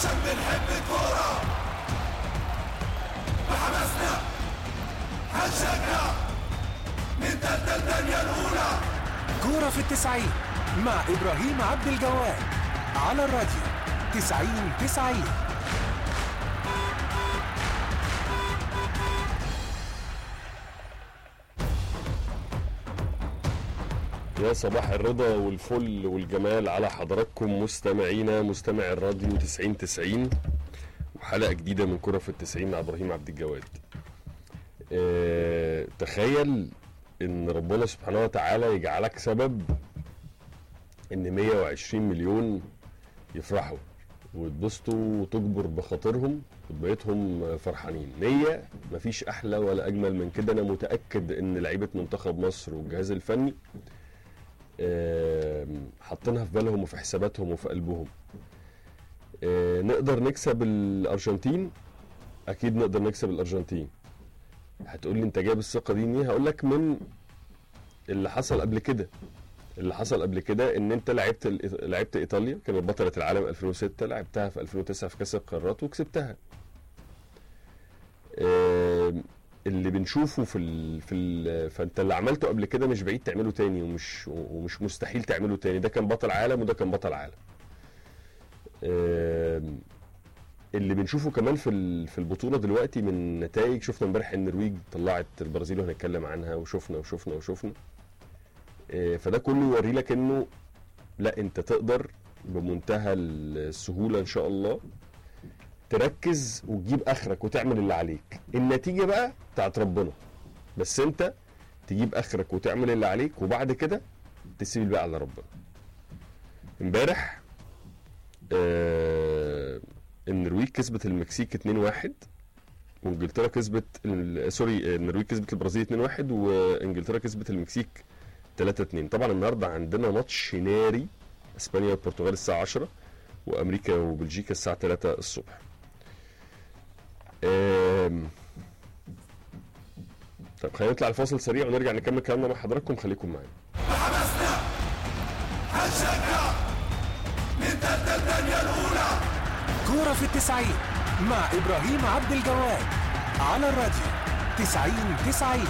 عشان بنحب الكورة بحماسنا هنشجع من تالتة الدنيا الأولى كورة في التسعين مع إبراهيم عبد الجواد على الراديو تسعين تسعين يا صباح الرضا والفل والجمال على حضراتكم مستمعينا مستمع الراديو 90 90 وحلقة جديدة من كرة في التسعين مع إبراهيم عبد الجواد اه تخيل إن ربنا سبحانه وتعالى يجعلك سبب إن 120 مليون يفرحوا ويتبسطوا وتجبر بخاطرهم وبقيتهم فرحانين نية مفيش أحلى ولا أجمل من كده أنا متأكد إن لعيبة منتخب مصر والجهاز الفني آم، حاطينها في بالهم وفي حساباتهم وفي قلبهم آه، نقدر نكسب الارجنتين اكيد نقدر نكسب الارجنتين هتقول لي انت جايب الثقه دي منين هقول لك من اللي حصل قبل كده اللي حصل قبل كده ان انت لعبت الإيط- لعبت ايطاليا كانت بطله العالم 2006 لعبتها في 2009 في كاس القارات وكسبتها آم، اللي بنشوفه في ال... في ال... فانت اللي عملته قبل كده مش بعيد تعمله تاني ومش ومش مستحيل تعمله تاني ده كان بطل عالم وده كان بطل عالم آم، اللي بنشوفه كمان في ال- في البطوله دلوقتي من نتائج شفنا امبارح النرويج طلعت البرازيل وهنتكلم عنها وشفنا وشفنا وشفنا آه، فده كله يوري لك انه لا انت تقدر بمنتهى السهوله ان شاء الله تركز وتجيب اخرك وتعمل اللي عليك النتيجه بقى بتاعت ربنا بس انت تجيب اخرك وتعمل اللي عليك وبعد كده تسيب الباقي على ربنا امبارح آه النرويج كسبت المكسيك 2-1 وانجلترا كسبت ال- سوري النرويج كسبت البرازيل 2-1 وانجلترا كسبت المكسيك 3-2 طبعا النهارده عندنا ماتش ناري اسبانيا والبرتغال الساعه 10 وامريكا وبلجيكا الساعه 3 الصبح آم، طب خلينا نطلع الفاصل سريع ونرجع نكمل كلامنا مع حضراتكم خليكم معانا بحماسنا هنشجع من تالتة الدنيا الأولى كورة في التسعين مع إبراهيم عبد الجواد على الراديو تسعين تسعين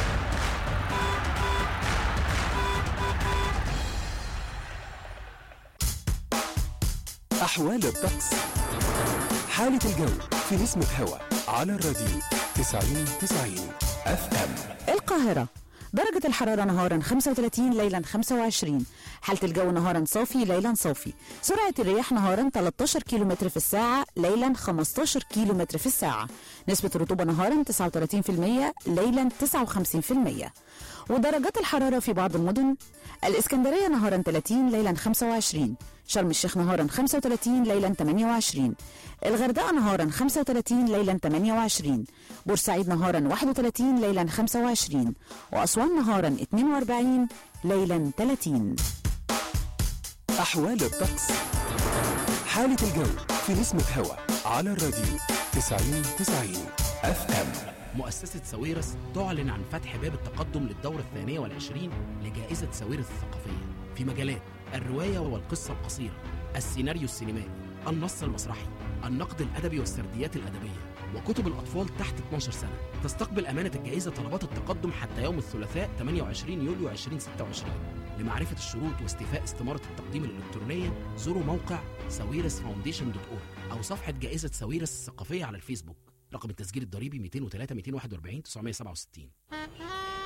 أحوال الطقس حالة الجو في نسمة هوا على الراديو تسعين تسعين اف ام القاهرة درجة الحرارة نهارا 35 ليلا 25 حالة الجو نهارا صافي ليلا صافي سرعة الرياح نهارا 13 كيلومتر في الساعة ليلا 15 كيلومتر في الساعة نسبة الرطوبة نهارا 39% ليلا 59% ودرجات الحرارة في بعض المدن الإسكندرية نهارا 30 ليلا 25 شرم الشيخ نهارا 35 ليلا 28 الغردقة نهارا 35 ليلا 28 بورسعيد نهارا 31 ليلا 25 وأسوان نهارا 42 ليلا 30 أحوال الطقس حالة الجو في نسمة هوا على الراديو تسعين تسعين اف ام مؤسسة ساويرس تعلن عن فتح باب التقدم للدورة الثانية والعشرين لجائزة ساويرس الثقافية في مجالات الرواية والقصة القصيرة السيناريو السينمائي النص المسرحي النقد الأدبي والسرديات الأدبية وكتب الأطفال تحت 12 سنة تستقبل أمانة الجائزة طلبات التقدم حتى يوم الثلاثاء 28 يوليو 2026 لمعرفة الشروط واستيفاء استمارة التقديم الإلكترونية زوروا موقع ساويرس فاونديشن دوت أورg أو صفحة جائزة ساويرس الثقافية على الفيسبوك رقم التسجيل الضريبي 203 241 967